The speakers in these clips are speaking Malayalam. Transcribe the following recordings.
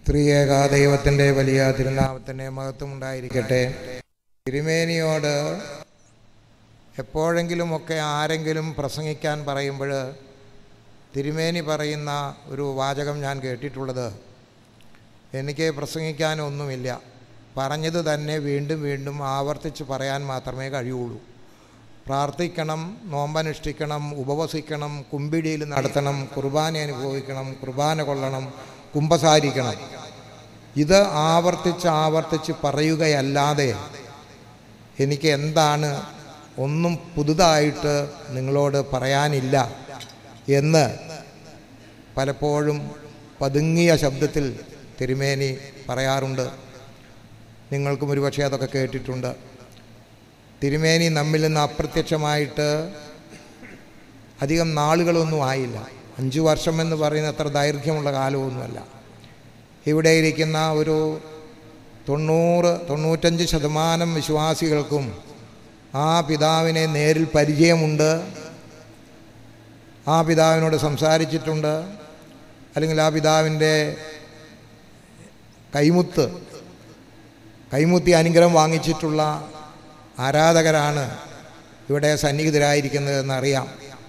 ത്രിയേക ദൈവത്തിൻ്റെ വലിയ തിരുനാമത്തിൻ്റെ മഹത്വം ഉണ്ടായിരിക്കട്ടെ തിരുമേനിയോട് എപ്പോഴെങ്കിലുമൊക്കെ ആരെങ്കിലും പ്രസംഗിക്കാൻ പറയുമ്പോൾ തിരുമേനി പറയുന്ന ഒരു വാചകം ഞാൻ കേട്ടിട്ടുള്ളത് എനിക്ക് പ്രസംഗിക്കാനൊന്നുമില്ല പറഞ്ഞത് തന്നെ വീണ്ടും വീണ്ടും ആവർത്തിച്ച് പറയാൻ മാത്രമേ കഴിയുള്ളൂ പ്രാർത്ഥിക്കണം നോമ്പനുഷ്ഠിക്കണം ഉപവസിക്കണം കുമ്പിടിയിൽ നടത്തണം കുർബാന അനുഭവിക്കണം കുർബാന കൊള്ളണം കുമ്പസാരിക്കണം ഇത് ആവർത്തിച്ച് ആവർത്തിച്ച് പറയുകയല്ലാതെ എനിക്ക് എന്താണ് ഒന്നും പുതുതായിട്ട് നിങ്ങളോട് പറയാനില്ല എന്ന് പലപ്പോഴും പതുങ്ങിയ ശബ്ദത്തിൽ തിരുമേനി പറയാറുണ്ട് നിങ്ങൾക്കും ഒരുപക്ഷെ അതൊക്കെ കേട്ടിട്ടുണ്ട് തിരുമേനി നമ്മിൽ നിന്ന് അപ്രത്യക്ഷമായിട്ട് അധികം നാളുകളൊന്നും ആയില്ല അഞ്ചു വർഷം എന്ന് പറയുന്ന അത്ര ദൈർഘ്യമുള്ള കാലമൊന്നുമല്ല ഇവിടെ ഇരിക്കുന്ന ഒരു തൊണ്ണൂറ് തൊണ്ണൂറ്റഞ്ച് ശതമാനം വിശ്വാസികൾക്കും ആ പിതാവിനെ നേരിൽ പരിചയമുണ്ട് ആ പിതാവിനോട് സംസാരിച്ചിട്ടുണ്ട് അല്ലെങ്കിൽ ആ പിതാവിൻ്റെ കൈമുത്ത് കൈമുത്തി അനുഗ്രഹം വാങ്ങിച്ചിട്ടുള്ള ആരാധകരാണ് ഇവിടെ സന്നിഹിതരായിരിക്കുന്നതെന്ന് അറിയാം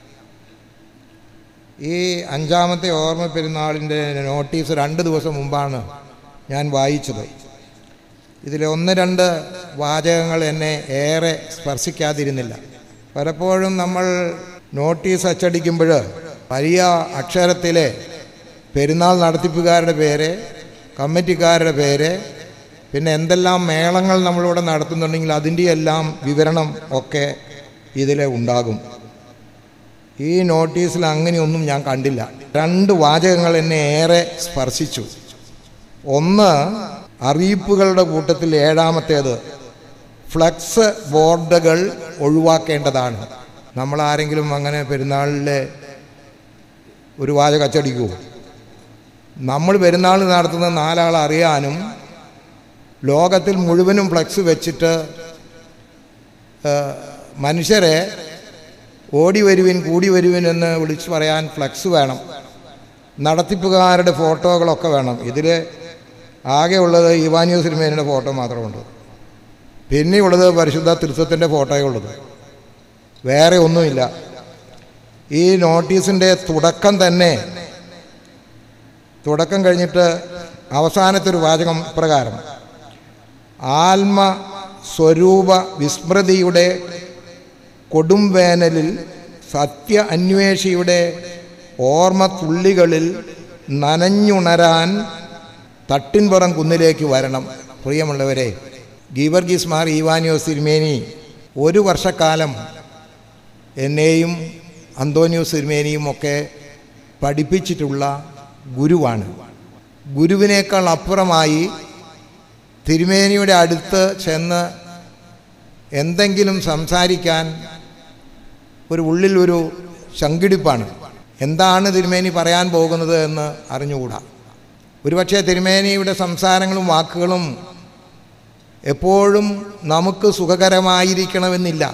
ഈ അഞ്ചാമത്തെ ഓർമ്മ പെരുന്നാളിൻ്റെ നോട്ടീസ് രണ്ട് ദിവസം മുമ്പാണ് ഞാൻ വായിച്ചത് ഇതിൽ ഒന്ന് രണ്ട് വാചകങ്ങൾ എന്നെ ഏറെ സ്പർശിക്കാതിരുന്നില്ല പലപ്പോഴും നമ്മൾ നോട്ടീസ് അച്ചടിക്കുമ്പോൾ വലിയ അക്ഷരത്തിലെ പെരുന്നാൾ നടത്തിപ്പുകാരുടെ പേര് കമ്മിറ്റിക്കാരുടെ പേര് പിന്നെ എന്തെല്ലാം മേളങ്ങൾ നമ്മളിവിടെ നടത്തുന്നുണ്ടെങ്കിൽ അതിൻ്റെ എല്ലാം വിവരണം ഒക്കെ ഇതിൽ ഉണ്ടാകും ഈ നോട്ടീസിൽ അങ്ങനെയൊന്നും ഞാൻ കണ്ടില്ല രണ്ട് വാചകങ്ങൾ എന്നെ ഏറെ സ്പർശിച്ചു ഒന്ന് അറിയിപ്പുകളുടെ കൂട്ടത്തിൽ ഏഴാമത്തേത് ഫ്ലക്സ് ബോർഡുകൾ ഒഴിവാക്കേണ്ടതാണ് നമ്മൾ ആരെങ്കിലും അങ്ങനെ പെരുന്നാളിലെ ഒരു വാചകം അച്ചടിക്കുമോ നമ്മൾ പെരുന്നാൾ നടത്തുന്ന നാലാൾ അറിയാനും ലോകത്തിൽ മുഴുവനും ഫ്ലക്സ് വെച്ചിട്ട് മനുഷ്യരെ ഓടി വരുവിൻ കൂടി വരുവിൻ എന്ന് വിളിച്ചു പറയാൻ ഫ്ലക്സ് വേണം നടത്തിപ്പുകാരുടെ ഫോട്ടോകളൊക്കെ വേണം ഇതിൽ ആകെയുള്ളത് ഇവാനിയോ സിനിമേനയുടെ ഫോട്ടോ മാത്രമുണ്ട് പിന്നെയുള്ളത് പരിശുദ്ധ തൃത്വത്തിൻ്റെ ഫോട്ടോയേ ഉള്ളത് വേറെ ഒന്നുമില്ല ഈ നോട്ടീസിൻ്റെ തുടക്കം തന്നെ തുടക്കം കഴിഞ്ഞിട്ട് അവസാനത്തെ ഒരു വാചകം പ്രകാരം ആത്മ സ്വരൂപ വിസ്മൃതിയുടെ കൊടുംവേനലിൽ സത്യ അന്വേഷിയുടെ ഓർമ്മ തുള്ളികളിൽ നനഞ്ഞുണരാൻ തട്ടിൻപുറം കുന്നിലേക്ക് വരണം പ്രിയമുള്ളവരെ ഗീവർഗീസ് മാർ ഈവാനിയോസ് തിരുമേനി ഒരു വർഷക്കാലം എന്നെയും അന്തോനിയോസ് തിരുമേനിയും ഒക്കെ പഠിപ്പിച്ചിട്ടുള്ള ഗുരുവാണ് ഗുരുവിനേക്കാൾ അപ്പുറമായി തിരുമേനിയുടെ അടുത്ത് ചെന്ന് എന്തെങ്കിലും സംസാരിക്കാൻ ഒരു ഉള്ളിൽ ഒരു ശങ്കിടിപ്പാണ് എന്താണ് തിരുമേനി പറയാൻ പോകുന്നത് എന്ന് അറിഞ്ഞുകൂടാ ഒരുപക്ഷെ തിരുമേനിയുടെ സംസാരങ്ങളും വാക്കുകളും എപ്പോഴും നമുക്ക് സുഖകരമായിരിക്കണമെന്നില്ല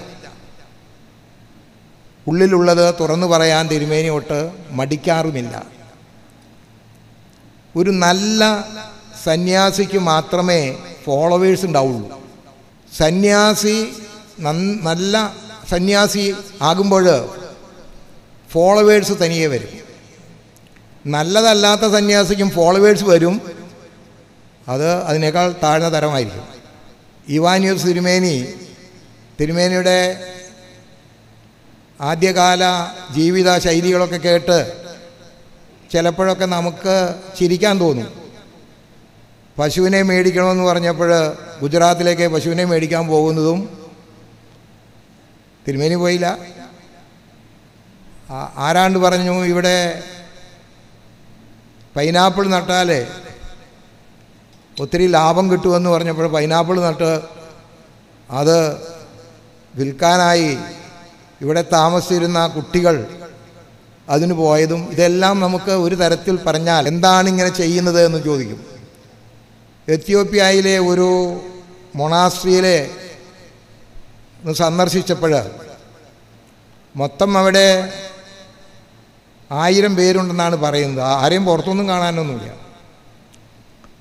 ഉള്ളിലുള്ളത് തുറന്നു പറയാൻ തിരുമേനിയോട്ട് മടിക്കാറുമില്ല ഒരു നല്ല സന്യാസിക്ക് മാത്രമേ ഫോളോവേഴ്സ് ഉണ്ടാവുള്ളൂ സന്യാസി നല്ല സന്യാസി ആകുമ്പോൾ ഫോളോവേഴ്സ് തനിയെ വരും നല്ലതല്ലാത്ത സന്യാസിക്കും ഫോളോവേഴ്സ് വരും അത് അതിനേക്കാൾ താഴ്ന്ന തരമായിരിക്കും ഇവാനിയോസ് തിരുമേനി തിരുമേനിയുടെ ആദ്യകാല ജീവിത ശൈലികളൊക്കെ കേട്ട് ചിലപ്പോഴൊക്കെ നമുക്ക് ചിരിക്കാൻ തോന്നും പശുവിനെ മേടിക്കണമെന്ന് പറഞ്ഞപ്പോൾ ഗുജറാത്തിലേക്ക് പശുവിനെ മേടിക്കാൻ പോകുന്നതും തിരുമേനി പോയില്ല ആരാണ്ട് പറഞ്ഞു ഇവിടെ പൈനാപ്പിൾ നട്ടാൽ ഒത്തിരി ലാഭം കിട്ടുമെന്ന് പറഞ്ഞപ്പോൾ പൈനാപ്പിൾ നട്ട് അത് വിൽക്കാനായി ഇവിടെ താമസിച്ചിരുന്ന കുട്ടികൾ അതിന് പോയതും ഇതെല്ലാം നമുക്ക് ഒരു തരത്തിൽ പറഞ്ഞാൽ എന്താണ് ഇങ്ങനെ ചെയ്യുന്നത് എന്ന് ചോദിക്കും എത്യോപ്യയിലെ ഒരു മൊണാസ്ട്രിയിലെ സന്ദർശിച്ചപ്പോൾ മൊത്തം അവിടെ ആയിരം പേരുണ്ടെന്നാണ് പറയുന്നത് ആരെയും പുറത്തൊന്നും കാണാനൊന്നുമില്ല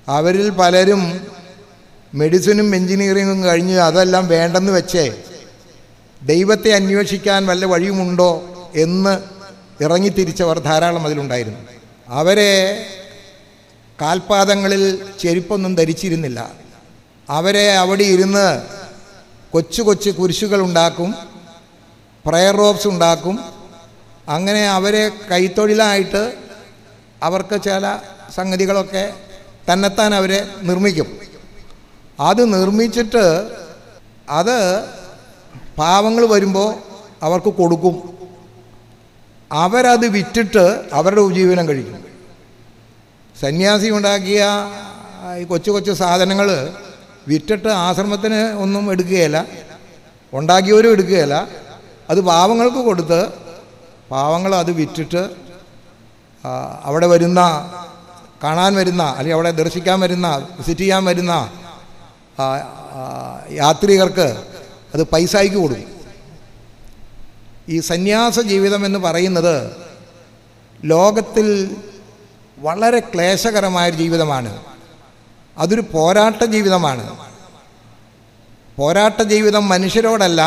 അവരിൽ പലരും മെഡിസിനും എൻജിനീയറിങ്ങും കഴിഞ്ഞ് അതെല്ലാം വേണ്ടെന്ന് വെച്ചേ ദൈവത്തെ അന്വേഷിക്കാൻ വല്ല വഴിയുമുണ്ടോ എന്ന് ഇറങ്ങിത്തിരിച്ചവർ ധാരാളം അതിലുണ്ടായിരുന്നു അവരെ കാൽപാദങ്ങളിൽ ചെരുപ്പൊന്നും ധരിച്ചിരുന്നില്ല അവരെ അവിടെ ഇരുന്ന് കൊച്ചു കൊച്ചു കുരിശുകൾ ഉണ്ടാക്കും പ്രയർ റോബ്സ് ഉണ്ടാക്കും അങ്ങനെ അവരെ കൈത്തൊഴിലായിട്ട് അവർക്ക് ചില സംഗതികളൊക്കെ തന്നെത്താൻ അവരെ നിർമ്മിക്കും അത് നിർമ്മിച്ചിട്ട് അത് പാവങ്ങൾ വരുമ്പോൾ അവർക്ക് കൊടുക്കും അവരത് വിറ്റിട്ട് അവരുടെ ഉപജീവനം കഴിക്കും സന്യാസി ഉണ്ടാക്കിയ ഈ കൊച്ചു കൊച്ചു സാധനങ്ങൾ വിറ്റിട്ട് ആശ്രമത്തിന് ഒന്നും എടുക്കുകയില്ല ഉണ്ടാക്കിയവരും എടുക്കുകയില്ല അത് പാവങ്ങൾക്ക് കൊടുത്ത് പാവങ്ങൾ അത് വിറ്റിട്ട് ആ, അവിടെ വരുന്ന കാണാൻ വരുന്ന അല്ലെങ്കിൽ അവിടെ ദർശിക്കാൻ വരുന്ന വിസിറ്റ് ചെയ്യാൻ വരുന്ന ആ, ആ, യാത്രികർക്ക് അത് പൈസയ്ക്ക് കൊടുക്കും ഈ സന്യാസ ജീവിതം എന്ന് പറയുന്നത് ലോകത്തിൽ വളരെ ക്ലേശകരമായൊരു ജീവിതമാണ് അതൊരു പോരാട്ട ജീവിതമാണ് പോരാട്ട ജീവിതം മനുഷ്യരോടല്ല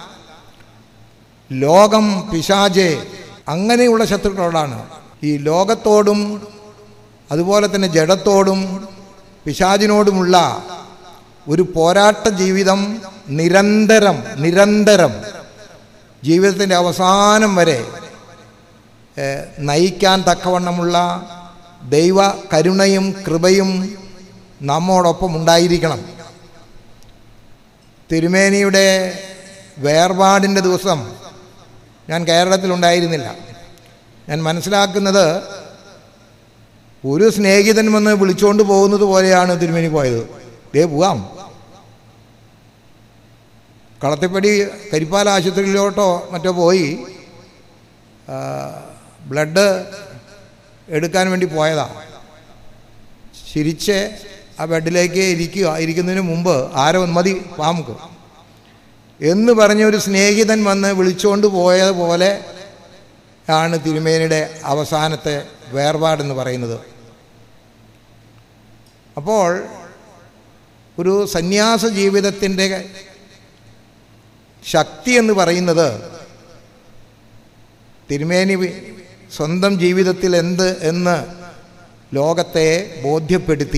ലോകം പിശാജ് അങ്ങനെയുള്ള ശത്രുക്കളോടാണ് ഈ ലോകത്തോടും അതുപോലെ തന്നെ ജഡത്തോടും പിശാചിനോടുമുള്ള ഒരു പോരാട്ട ജീവിതം നിരന്തരം നിരന്തരം ജീവിതത്തിൻ്റെ അവസാനം വരെ ഏഹ്, നയിക്കാൻ തക്കവണ്ണമുള്ള ദൈവ കരുണയും കൃപയും നമ്മോടൊപ്പം ഉണ്ടായിരിക്കണം തിരുമേനിയുടെ വേർപാടിൻ്റെ ദിവസം ഞാൻ കേരളത്തിലുണ്ടായിരുന്നില്ല ഞാൻ മനസ്സിലാക്കുന്നത് ഒരു സ്നേഹിതൻ വന്ന് വിളിച്ചുകൊണ്ട് പോകുന്നത് പോലെയാണ് തിരുമേനി പോയത് ദേ പോവാം കളത്തിപ്പടി കരിപ്പാല ആശുപത്രിയിലോട്ടോ മറ്റോ പോയി ആ, ബ്ലഡ് എടുക്കാൻ വേണ്ടി പോയതാ ചിരിച്ച് ആ ബെഡിലേക്ക് ഇരിക്കുക ഇരിക്കുന്നതിന് മുമ്പ് ആരോ മതി പാമുക്ക് എന്ന് പറഞ്ഞ ഒരു സ്നേഹിതൻ വന്ന് വിളിച്ചുകൊണ്ട് പോയതുപോലെ ആണ് തിരുമേനിയുടെ അവസാനത്തെ വേർപാടെന്ന് പറയുന്നത് അപ്പോൾ ഒരു സന്യാസ ജീവിതത്തിൻ്റെ ശക്തി എന്ന് പറയുന്നത് തിരുമേനി സ്വന്തം ജീവിതത്തിൽ എന്ത് എന്ന് ലോകത്തെ ബോധ്യപ്പെടുത്തി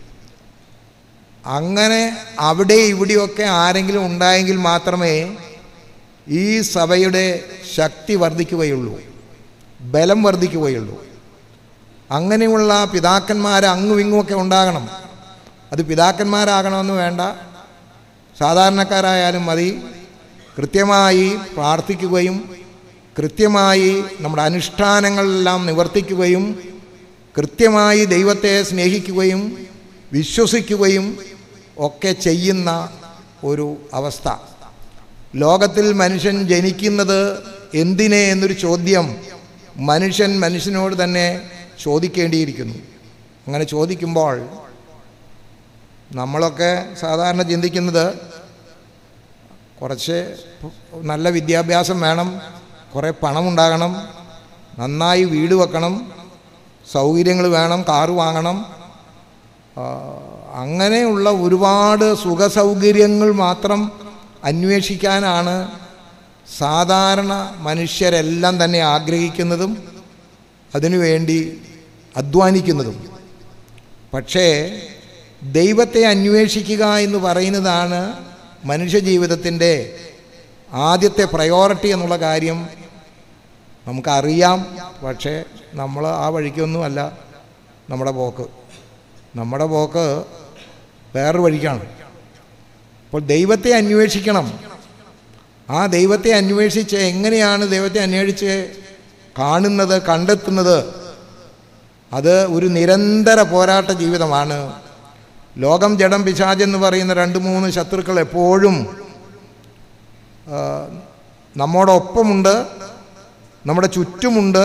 അങ്ങനെ അവിടെ ഇവിടെയൊക്കെ ആരെങ്കിലും ഉണ്ടായെങ്കിൽ മാത്രമേ ഈ സഭയുടെ ശക്തി വർദ്ധിക്കുകയുള്ളൂ ബലം വർദ്ധിക്കുകയുള്ളൂ അങ്ങനെയുള്ള പിതാക്കന്മാർ അങ്ങും ഇങ്ങുമൊക്കെ ഉണ്ടാകണം അത് പിതാക്കന്മാരാകണമെന്ന് വേണ്ട സാധാരണക്കാരായാലും മതി കൃത്യമായി പ്രാർത്ഥിക്കുകയും കൃത്യമായി നമ്മുടെ അനുഷ്ഠാനങ്ങളെല്ലാം നിവർത്തിക്കുകയും കൃത്യമായി ദൈവത്തെ സ്നേഹിക്കുകയും വിശ്വസിക്കുകയും ഒക്കെ ചെയ്യുന്ന ഒരു അവസ്ഥ ലോകത്തിൽ മനുഷ്യൻ ജനിക്കുന്നത് എന്തിനെ എന്നൊരു ചോദ്യം മനുഷ്യൻ മനുഷ്യനോട് തന്നെ ചോദിക്കേണ്ടിയിരിക്കുന്നു അങ്ങനെ ചോദിക്കുമ്പോൾ നമ്മളൊക്കെ സാധാരണ ചിന്തിക്കുന്നത് കുറച്ച് നല്ല വിദ്യാഭ്യാസം വേണം കുറേ പണമുണ്ടാകണം നന്നായി വീട് വെക്കണം സൗകര്യങ്ങൾ വേണം കാറ് വാങ്ങണം ആ, അങ്ങനെയുള്ള ഒരുപാട് സുഖസൗകര്യങ്ങൾ മാത്രം അന്വേഷിക്കാനാണ് സാധാരണ മനുഷ്യരെല്ലാം തന്നെ ആഗ്രഹിക്കുന്നതും അതിനുവേണ്ടി അധ്വാനിക്കുന്നതും പക്ഷേ ദൈവത്തെ അന്വേഷിക്കുക എന്ന് പറയുന്നതാണ് മനുഷ്യജീവിതത്തിൻ്റെ ആദ്യത്തെ പ്രയോറിറ്റി എന്നുള്ള കാര്യം നമുക്കറിയാം പക്ഷേ നമ്മൾ ആ വഴിക്കൊന്നുമല്ല നമ്മുടെ പോക്ക് നമ്മുടെ പോക്ക് വേറൊരു വഴിക്കാണ് അപ്പോൾ ദൈവത്തെ അന്വേഷിക്കണം ആ ദൈവത്തെ അന്വേഷിച്ച് എങ്ങനെയാണ് ദൈവത്തെ അന്വേഷിച്ച് കാണുന്നത് കണ്ടെത്തുന്നത് അത് ഒരു നിരന്തര പോരാട്ട ജീവിതമാണ് ലോകം ജഡം പിശാചെന്ന് പറയുന്ന രണ്ട് മൂന്ന് ശത്രുക്കൾ എപ്പോഴും ആ, നമ്മോടൊപ്പമുണ്ട് നമ്മുടെ ചുറ്റുമുണ്ട്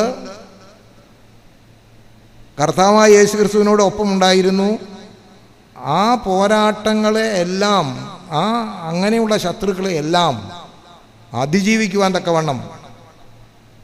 കർത്താവായ യേശു ക്രിസ്തുവിനോട് ഒപ്പമുണ്ടായിരുന്നു ആ പോരാട്ടങ്ങളെ എല്ലാം ആ അങ്ങനെയുള്ള ശത്രുക്കളെ എല്ലാം അതിജീവിക്കുവാൻ തക്കവണ്ണം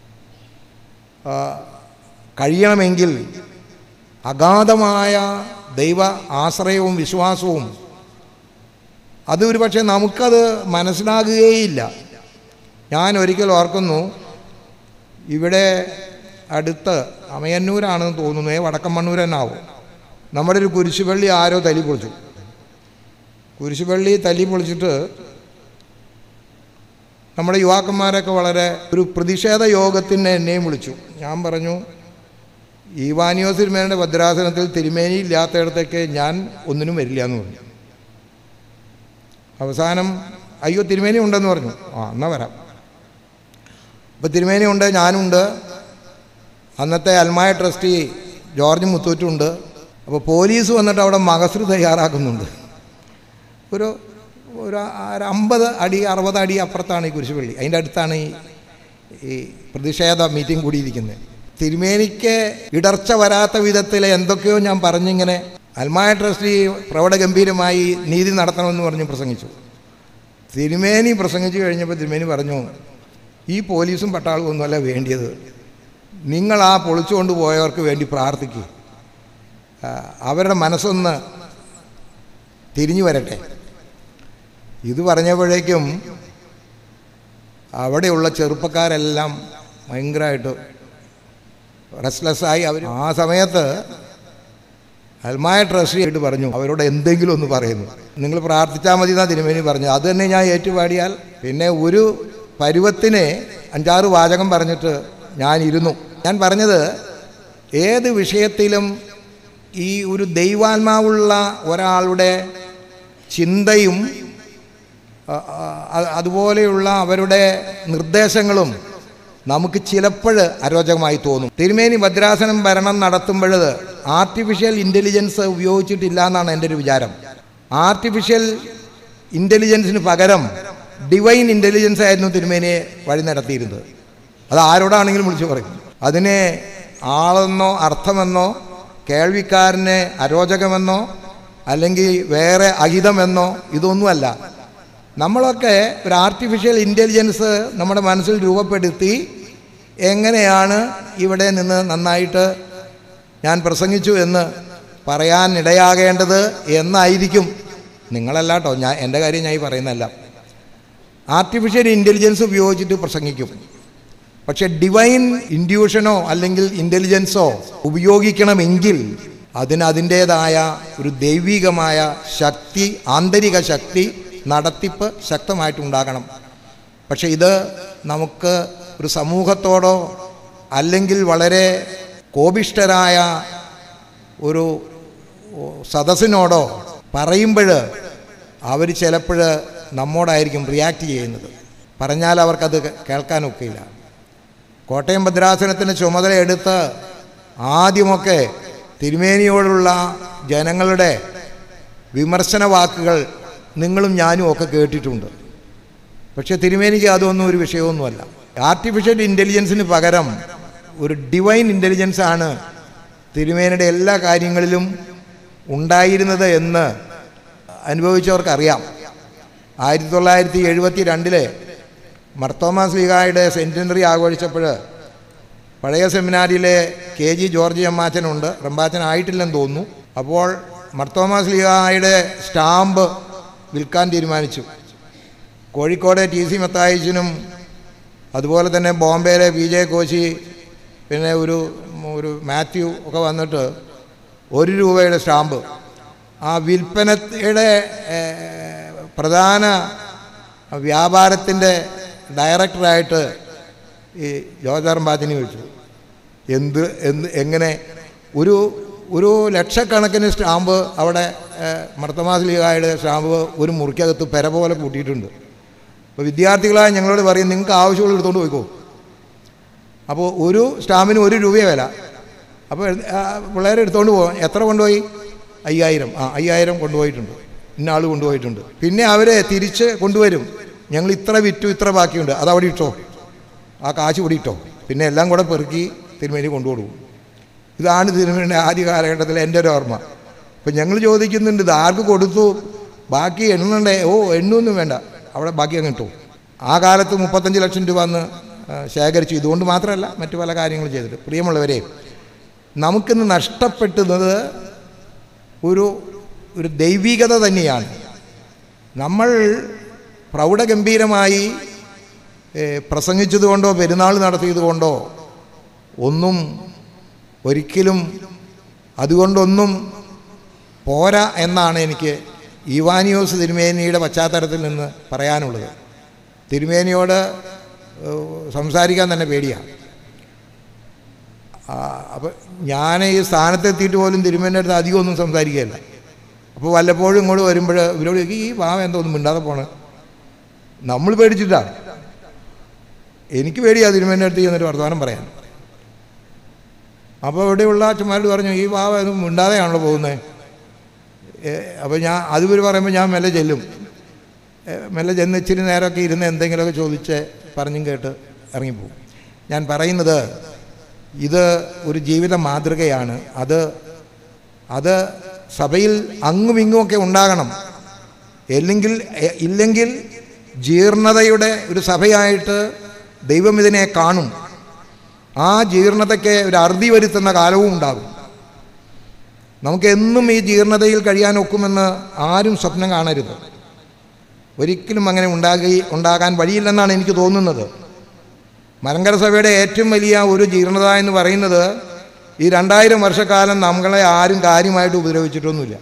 ആ, കഴിയണമെങ്കിൽ അഗാധമായ ദൈവ ആശ്രയവും വിശ്വാസവും അത് ഒരു പക്ഷേ നമുക്കത് മനസ്സിലാകുകയില്ല ഞാൻ ഒരിക്കൽ ഓർക്കുന്നു ഇവിടെ അടുത്ത് അമയന്നൂരാണെന്ന് തോന്നുന്നു ഏ വടക്കമ്മണ്ണൂർ തന്നെ ആവും നമ്മുടെ ഒരു കുരിശുപള്ളി ആരോ തല്ലി പൊളിച്ചു കുരിശുപള്ളി തല്ലി പൊളിച്ചിട്ട് നമ്മുടെ യുവാക്കന്മാരൊക്കെ വളരെ ഒരു പ്രതിഷേധ യോഗത്തിന് എന്നെയും വിളിച്ചു ഞാൻ പറഞ്ഞു ഈവാനിയോ തിരുമേനിയുടെ ഭദ്രാസനത്തിൽ തിരുമേനി ഇല്ലാത്തയിടത്തേക്ക് ഞാൻ ഒന്നിനും വരില്ല എന്ന് പറഞ്ഞു അവസാനം അയ്യോ തിരുമേനി ഉണ്ടെന്ന് പറഞ്ഞു ആ എന്നാൽ വരാം അപ്പോൾ തിരുമേനി ഉണ്ട് ഞാനുണ്ട് അന്നത്തെ അൽമായ ട്രസ്റ്റി ജോർജ് മുത്തൂറ്റുണ്ട് അപ്പോൾ പോലീസ് വന്നിട്ട് അവിടെ മകസ്രു തയ്യാറാക്കുന്നുണ്ട് ഒരു ഒരു ഒരു അമ്പത് അടി അറുപത് അടി അപ്പുറത്താണ് ഈ കുരിശുപള്ളി അതിൻ്റെ അടുത്താണ് ഈ ഈ പ്രതിഷേധ മീറ്റിംഗ് കൂടിയിരിക്കുന്നത് തിരുമേനിക്ക് ഇടർച്ച വരാത്ത വിധത്തിൽ എന്തൊക്കെയോ ഞാൻ പറഞ്ഞിങ്ങനെ അൽമായ ട്രസ്റ്റി പ്രൗഢഗംഭീരമായി നീതി നടത്തണമെന്ന് പറഞ്ഞ് പ്രസംഗിച്ചു തിരുമേനി പ്രസംഗിച്ചു കഴിഞ്ഞപ്പോൾ തിരുമേനി പറഞ്ഞു ഈ പോലീസും പട്ടാളവും ഒന്നുമല്ല വേണ്ടിയത് നിങ്ങൾ ആ പൊളിച്ചുകൊണ്ട് പോയവർക്ക് വേണ്ടി പ്രാർത്ഥിക്കുക അവരുടെ മനസ്സൊന്ന് തിരിഞ്ഞു വരട്ടെ ഇത് പറഞ്ഞപ്പോഴേക്കും അവിടെയുള്ള ചെറുപ്പക്കാരെല്ലാം ഭയങ്കരമായിട്ട് റെസ്ലെസ്സായി അവർ ആ സമയത്ത് അൽമായ ട്രസ്റ്റിയായിട്ട് പറഞ്ഞു അവരോട് എന്തെങ്കിലും ഒന്ന് പറയുന്നു നിങ്ങൾ പ്രാർത്ഥിച്ചാൽ മതി എന്നാ തിരുമേനി പറഞ്ഞു അത് തന്നെ ഞാൻ ഏറ്റുപാടിയാൽ പിന്നെ ഒരു പരുവത്തിന് അഞ്ചാറ് വാചകം പറഞ്ഞിട്ട് ഞാൻ ഇരുന്നു ഞാൻ പറഞ്ഞത് ഏത് വിഷയത്തിലും ഈ ഒരു ദൈവാത്മാവുള്ള ഒരാളുടെ ചിന്തയും അതുപോലെയുള്ള അവരുടെ നിർദ്ദേശങ്ങളും നമുക്ക് ചിലപ്പോൾ അരോചകമായി തോന്നും തിരുമേനി ഭദ്രാസനം ഭരണം നടത്തുമ്പോൾ ആർട്ടിഫിഷ്യൽ ഇൻ്റലിജൻസ് ഉപയോഗിച്ചിട്ടില്ല എന്നാണ് എൻ്റെ ഒരു വിചാരം ആർട്ടിഫിഷ്യൽ ഇൻ്റലിജൻസിന് പകരം ഡിവൈൻ ഇൻ്റലിജൻസ് ആയിരുന്നു തിരുമേനിയെ വഴി നടത്തിയിരുന്നത് അത് ആരോടാണെങ്കിലും വിളിച്ചു പറയും അതിനെ ആളെന്നോ അർത്ഥമെന്നോ കേൾവിക്കാരനെ അരോചകമെന്നോ അല്ലെങ്കിൽ വേറെ അഹിതമെന്നോ ഇതൊന്നുമല്ല നമ്മളൊക്കെ ഒരു ആർട്ടിഫിഷ്യൽ ഇൻ്റലിജൻസ് നമ്മുടെ മനസ്സിൽ രൂപപ്പെടുത്തി എങ്ങനെയാണ് ഇവിടെ നിന്ന് നന്നായിട്ട് ഞാൻ പ്രസംഗിച്ചു എന്ന് പറയാൻ ഇടയാകേണ്ടത് എന്നായിരിക്കും നിങ്ങളല്ല കേട്ടോ ഞാൻ എൻ്റെ കാര്യം ഞാൻ ഈ പറയുന്നതല്ല ആർട്ടിഫിഷ്യൽ ഇൻ്റലിജൻസ് ഉപയോഗിച്ചിട്ട് പ്രസംഗിക്കും പക്ഷെ ഡിവൈൻ ഇൻഡ്യൂഷനോ അല്ലെങ്കിൽ ഇൻ്റലിജൻസോ ഉപയോഗിക്കണമെങ്കിൽ അതിന് അതിൻ്റേതായ ഒരു ദൈവികമായ ശക്തി ആന്തരിക ശക്തി നടത്തിപ്പ് ശക്തമായിട്ടുണ്ടാകണം പക്ഷെ ഇത് നമുക്ക് ഒരു സമൂഹത്തോടോ അല്ലെങ്കിൽ വളരെ കോപിഷ്ടരായ ഒരു സദസ്സിനോടോ പറയുമ്പോൾ അവർ ചിലപ്പോൾ നമ്മോടായിരിക്കും റിയാക്ട് ചെയ്യുന്നത് പറഞ്ഞാൽ അവർക്കത് കേൾക്കാനൊക്കെയില്ല കോട്ടയം ഭദ്രാസനത്തിന് ചുമതല എടുത്ത് ആദ്യമൊക്കെ തിരുമേനിയോടുള്ള ജനങ്ങളുടെ വിമർശന വാക്കുകൾ നിങ്ങളും ഞാനും ഒക്കെ കേട്ടിട്ടുണ്ട് പക്ഷേ തിരുമേനിക്ക് അതൊന്നും ഒരു വിഷയമൊന്നുമല്ല ആർട്ടിഫിഷ്യൽ ഇൻ്റലിജൻസിന് പകരം ഒരു ഡിവൈൻ ഇൻ്റലിജൻസ് ആണ് തിരുമേനിയുടെ എല്ലാ കാര്യങ്ങളിലും ഉണ്ടായിരുന്നത് എന്ന് അനുഭവിച്ചവർക്കറിയാം ആയിരത്തി തൊള്ളായിരത്തി എഴുപത്തി രണ്ടിലെ മർത്തോമാസ് ലീഗായുടെ സെൻറ്റിനറി ആഘോഷിച്ചപ്പോൾ പഴയ സെമിനാരിയിലെ കെ ജി ജോർജ് അമ്മാച്ചനുണ്ട് റമ്പാച്ചൻ ആയിട്ടില്ലെന്ന് തോന്നുന്നു അപ്പോൾ മർത്തോമാസ് ലീഗായുടെ സ്റ്റാമ്പ് വിൽക്കാൻ തീരുമാനിച്ചു കോഴിക്കോട് ടി സി മത്തായിച്ചിനും അതുപോലെ തന്നെ ബോംബെയിലെ പി ജെ കോശി പിന്നെ ഒരു ഒരു മാത്യു ഒക്കെ വന്നിട്ട് ഒരു രൂപയുടെ സ്റ്റാമ്പ് ആ വിൽപ്പനയുടെ പ്രധാന വ്യാപാരത്തിൻ്റെ ഡയറക്ടറായിട്ട് ഈ ജോജാർമ്പാത്തിനെ വെച്ചു എന്ത് എന്ത് എങ്ങനെ ഒരു ഒരു ലക്ഷക്കണക്കിന് സ്റ്റാമ്പ് അവിടെ മർത്തമാസ് ലീഗായുടെ സ്റ്റാമ്പ് ഒരു മുറിക്കകത്ത് പെര പോലെ കൂട്ടിയിട്ടുണ്ട് അപ്പോൾ വിദ്യാർത്ഥികളായ ഞങ്ങളോട് പറയും നിങ്ങൾക്ക് ആവശ്യമുള്ള എടുത്തുകൊണ്ട് പോയിക്കോ അപ്പോൾ ഒരു സ്റ്റാമ്പിന് ഒരു രൂപയെ വില അപ്പോൾ പിള്ളേരെ എടുത്തുകൊണ്ട് പോകാം എത്ര കൊണ്ടുപോയി അയ്യായിരം ആ അയ്യായിരം കൊണ്ടുപോയിട്ടുണ്ട് ഇന്ന ആൾ കൊണ്ടുപോയിട്ടുണ്ട് പിന്നെ അവരെ തിരിച്ച് കൊണ്ടുവരും ഞങ്ങൾ ഇത്ര വിറ്റു ഇത്ര ബാക്കിയുണ്ട് അത് അവിടെ ഇട്ടോ ആ കാശ് ഇവിടെ ഇട്ടോ പിന്നെ എല്ലാം കൂടെ പെറുക്കി തിരുമേനി കൊണ്ടുകൊടുക്കും ഇതാണ് തിരുമേനിയുടെ ആദ്യ കാലഘട്ടത്തിൽ എൻ്റെ ഒരു ഓർമ്മ അപ്പം ഞങ്ങൾ ചോദിക്കുന്നുണ്ട് ഇത് ആർക്ക് കൊടുത്തു ബാക്കി എണ്ണണ്ടേ ഓ എണ്ണൊന്നും വേണ്ട അവിടെ ബാക്കി അങ്ങ് ഇട്ടു ആ കാലത്ത് മുപ്പത്തഞ്ച് ലക്ഷം രൂപ അന്ന് ശേഖരിച്ചു ഇതുകൊണ്ട് മാത്രമല്ല മറ്റു പല കാര്യങ്ങളും ചെയ്തിട്ട് പ്രിയമുള്ളവരെ നമുക്കിന്ന് നഷ്ടപ്പെട്ടുന്നത് ഒരു ഒരു ദൈവികത തന്നെയാണ് നമ്മൾ പ്രൗഢഗംഭീരമായി ഏ, പ്രസംഗിച്ചതുകൊണ്ടോ പെരുന്നാൾ നടത്തിയതുകൊണ്ടോ ഒന്നും ഒരിക്കലും അതുകൊണ്ടൊന്നും പോരാ എന്നാണ് എനിക്ക് ഇവാനിയോസ് തിരുമേനിയുടെ പശ്ചാത്തലത്തിൽ നിന്ന് പറയാനുള്ളത് തിരുമേനിയോട് ഏഹ്, സംസാരിക്കാൻ തന്നെ പേടിയാണ് അപ്പം ഞാൻ ഈ സ്ഥാനത്തെത്തിയിട്ട് പോലും തിരുമേൻ്റെ അടുത്ത് അധികം ഒന്നും സംസാരിക്കുകയല്ല അപ്പോൾ വല്ലപ്പോഴും ഇങ്ങോട്ട് വരുമ്പോൾ ഇവരോട് ചോദിക്കും, ഈ പാവം എന്തോ ഒന്നും മിണ്ടാതെ പോണ് നമ്മൾ പേടിച്ചിട്ടാണ് എനിക്ക് പേടിയാ തിരുമേൻ്റെ അടുത്ത് ചെന്നിട്ട് വർത്തമാനം പറയാൻ അപ്പോൾ ഇവിടെയുള്ള അച്ഛന്മാരോട് പറഞ്ഞു ഈ പാവം ഒന്നും മിണ്ടാതെയാണല്ലോ പോകുന്നത് അപ്പോൾ ഞാൻ അതുവരെ പറയുമ്പോൾ ഞാൻ മെല്ലെ ചെല്ലും ഏ, മെല്ലെ ചെന്ന് ഇച്ചിരി നേരമൊക്കെ ഇരുന്ന് എന്തെങ്കിലുമൊക്കെ ചോദിച്ച് പറഞ്ഞും കേട്ട് ഇറങ്ങിപ്പോവും ഞാൻ പറയുന്നത് ഇത് ഒരു ജീവിത മാതൃകയാണ് അത് അത് സഭയിൽ അങ്ങും ഇങ്ങുമൊക്കെ ഉണ്ടാകണം അല്ലെങ്കിൽ എ- ഇല്ലെങ്കിൽ ജീർണതയുടെ ഒരു സഭയായിട്ട് ദൈവം ഇതിനെ കാണും ആ ജീർണതയ്ക്ക് ഒരു അറുതി വരുത്തുന്ന കാലവും ഉണ്ടാകും നമുക്ക് എന്നും ഈ ജീർണതയിൽ കഴിയാൻ ഒക്കുമെന്ന് ആരും സ്വപ്നം കാണരുത് ഒരിക്കലും അങ്ങനെ ഉണ്ടാകി ഉണ്ടാകാൻ വഴിയില്ലെന്നാണ് എനിക്ക് തോന്നുന്നത് മലങ്കര സഭയുടെ ഏറ്റവും വലിയ ഒരു ജീർണത എന്ന് പറയുന്നത് ഈ രണ്ടായിരം വർഷക്കാലം നമ്മളെ ആരും കാര്യമായിട്ട് ഉപദ്രവിച്ചിട്ടൊന്നുമില്ല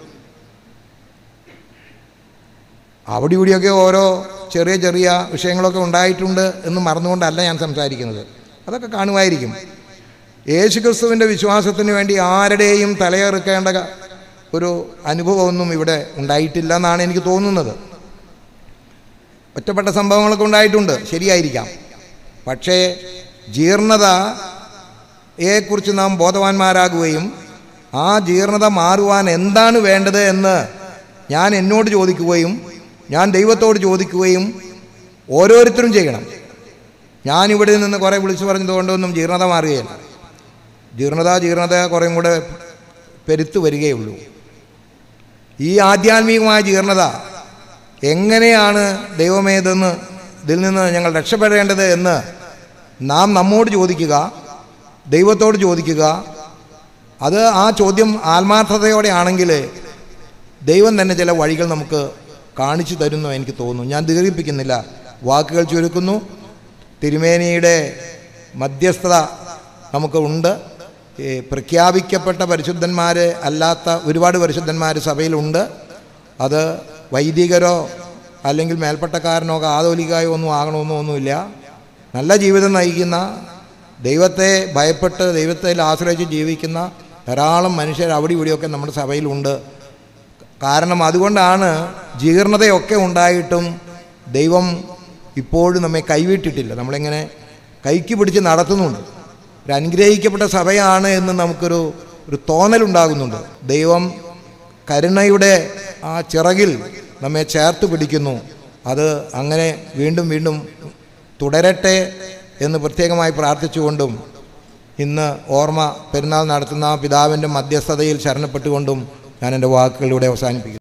അവിടെ ഇവിടെയൊക്കെ ഓരോ ചെറിയ ചെറിയ വിഷയങ്ങളൊക്കെ ഉണ്ടായിട്ടുണ്ട് എന്ന് മറന്നുകൊണ്ടല്ല ഞാൻ സംസാരിക്കുന്നത് അതൊക്കെ കാണുമായിരിക്കും യേശുക്രിസ്തുവിൻ്റെ വിശ്വാസത്തിന് വേണ്ടി ആരുടെയും തലയെറുക്കേണ്ട ഒരു അനുഭവമൊന്നും ഇവിടെ ഉണ്ടായിട്ടില്ല എന്നാണ് എനിക്ക് തോന്നുന്നത് ഒറ്റപ്പെട്ട സംഭവങ്ങളൊക്കെ ഉണ്ടായിട്ടുണ്ട് ശരിയായിരിക്കാം പക്ഷേ ജീർണതയെക്കുറിച്ച് നാം ബോധവാന്മാരാകുകയും ആ ജീർണത മാറുവാൻ എന്താണ് വേണ്ടത് എന്ന് ഞാൻ എന്നോട് ചോദിക്കുകയും ഞാൻ ദൈവത്തോട് ചോദിക്കുകയും ഓരോരുത്തരും ചെയ്യണം ഞാനിവിടെ നിന്ന് കുറേ വിളിച്ചു പറഞ്ഞതുകൊണ്ടൊന്നും ജീർണത മാറുകയില്ല ജീർണത ജീർണത കുറേയും കൂടെ പെരുത്തു വരികയുള്ളൂ ഈ ആധ്യാത്മികമായ ജീർണത എങ്ങനെയാണ് ദൈവമേതെന്ന് ഇതിൽ നിന്ന് ഞങ്ങൾ രക്ഷപ്പെടേണ്ടത് എന്ന് നാം നമ്മോട് ചോദിക്കുക ദൈവത്തോട് ചോദിക്കുക അത് ആ ചോദ്യം ആത്മാർത്ഥതയോടെ ആണെങ്കിൽ ദൈവം തന്നെ ചില വഴികൾ നമുക്ക് കാണിച്ചു തരുന്നു എനിക്ക് തോന്നുന്നു ഞാൻ ദീർഘിപ്പിക്കുന്നില്ല വാക്കുകൾ ചുരുക്കുന്നു തിരുമേനിയുടെ മധ്യസ്ഥത നമുക്ക് ഉണ്ട് ഈ പ്രഖ്യാപിക്കപ്പെട്ട പരിശുദ്ധന്മാർ അല്ലാത്ത ഒരുപാട് പരിശുദ്ധന്മാർ സഭയിലുണ്ട് അത് വൈദികരോ അല്ലെങ്കിൽ മേൽപ്പട്ടക്കാരനോ കാതോലിക്കായോ ഒന്നും ആകണമെന്നോ ഒന്നുമില്ല നല്ല ജീവിതം നയിക്കുന്ന ദൈവത്തെ ഭയപ്പെട്ട് ദൈവത്തെ ആശ്രയിച്ച് ജീവിക്കുന്ന ധാരാളം മനുഷ്യർ അവിടെ ഇവിടെയൊക്കെ നമ്മുടെ സഭയിലുണ്ട് കാരണം അതുകൊണ്ടാണ് ജീർണതയൊക്കെ ഉണ്ടായിട്ടും ദൈവം ഇപ്പോഴും നമ്മെ കൈവിട്ടിട്ടില്ല നമ്മളിങ്ങനെ കൈക്ക് പിടിച്ച് നടത്തുന്നുണ്ട് ഒരു അനുഗ്രഹിക്കപ്പെട്ട സഭയാണ് എന്ന് നമുക്കൊരു ഒരു തോന്നലുണ്ടാകുന്നുണ്ട് ദൈവം കരുണയുടെ ആ ചിറകിൽ നമ്മെ ചേർത്ത് പിടിക്കുന്നു അത് അങ്ങനെ വീണ്ടും വീണ്ടും തുടരട്ടെ എന്ന് പ്രത്യേകമായി പ്രാർത്ഥിച്ചുകൊണ്ടും ഇന്ന് ഓർമ്മ പെരുന്നാൾ നടത്തുന്ന പിതാവിൻ്റെ മധ്യസ്ഥതയിൽ ശരണപ്പെട്ടുകൊണ്ടും ഞാൻ എൻ്റെ വാക്കുകളിലൂടെ അവസാനിപ്പിക്കുന്നു